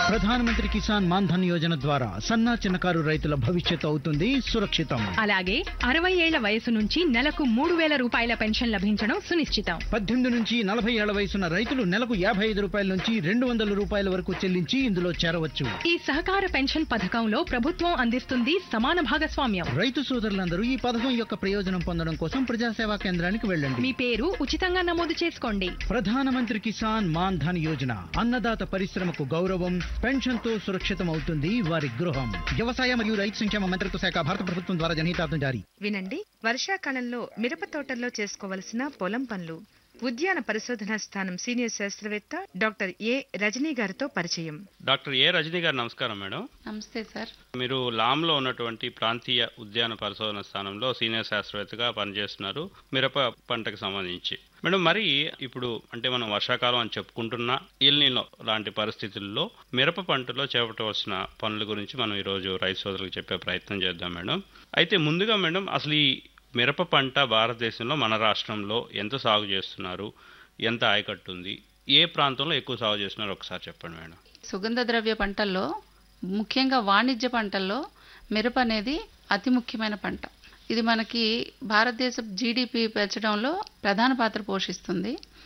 ప్రధానమంత్రి కిసాన్ మాన్ ధన్ యోజన ద్వారా సన్నా చిన్నకారు రైతుల భవిష్యత్తు అవుతుంది సురక్షితం అలాగే అరవై ఏళ్ల వయసు నుంచి నెలకు మూడు వేల రూపాయల పెన్షన్ లభించడం సునిశ్చితం పద్దెనిమిది నుంచి నలభై ఏళ్ల వయసున్న రైతులు నెలకు యాభై ఐదు రూపాయల నుంచి రెండు వందల రూపాయల వరకు చెల్లించి ఇందులో చేరవచ్చు ఈ సహకార పెన్షన్ పథకంలో ప్రభుత్వం అందిస్తుంది సమాన భాగస్వామ్యం రైతు సోదరులందరూ ఈ పథకం యొక్క ప్రయోజనం పొందడం కోసం ప్రజాసేవా కేంద్రానికి వెళ్ళండి మీ పేరు ఉచితంగా నమోదు చేసుకోండి ప్రధానమంత్రి కిసాన్ మాన్ ధన్ యోజన అన్నదాత పరిశ్రమకు గౌరవం పెన్షన్ తో సురక్షితం అవుతుంది వారి గృహం వ్యవసాయ మరియు రైతు సంక్షేమ మంత్రిత్వ శాఖ భారత ప్రభుత్వం ద్వారా జనహితార్థం జారీ వినండి వర్షాకాలంలో మిరప తోటల్లో చేసుకోవలసిన పొలం పనులు ఉద్యాన పరిశోధనా స్థానం సీనియర్ శాస్త్రవేత్త డాక్టర్ ఏ రజనీ గారితో పరిచయం డాక్టర్ ఏ రజనీ గారు నమస్కారం మేడం నమస్తే సార్ మీరు లామ్లో ఉన్నటువంటి ప్రాంతీయ ఉద్యాన పరిశోధన స్థానంలో సీనియర్ శాస్త్రవేత్తగా పనిచేస్తున్నారు మిరప పంటకు సంబంధించి మేడం మరి ఇప్పుడు అంటే మనం వర్షాకాలం అని చెప్పుకుంటున్నా ఇల్నీలో లాంటి పరిస్థితుల్లో మిరప పంటలో చేపట్టవలసిన పనుల గురించి మనం ఈరోజు రైతు సోదరులకు చెప్పే ప్రయత్నం చేద్దాం మేడం అయితే ముందుగా మేడం అసలు ఈ మిరప పంట భారతదేశంలో మన రాష్ట్రంలో ఎంత సాగు చేస్తున్నారు ఎంత ఆయకట్టు ఉంది ఏ ప్రాంతంలో ఎక్కువ సాగు చేస్తున్నారు ఒకసారి చెప్పండి మేడం సుగంధ ద్రవ్య పంటల్లో ముఖ్యంగా వాణిజ్య పంటల్లో మిరప అనేది అతి ముఖ్యమైన పంట ఇది మనకి భారతదేశ జీడిపి పెంచడంలో ప్రధాన పాత్ర పోషిస్తుంది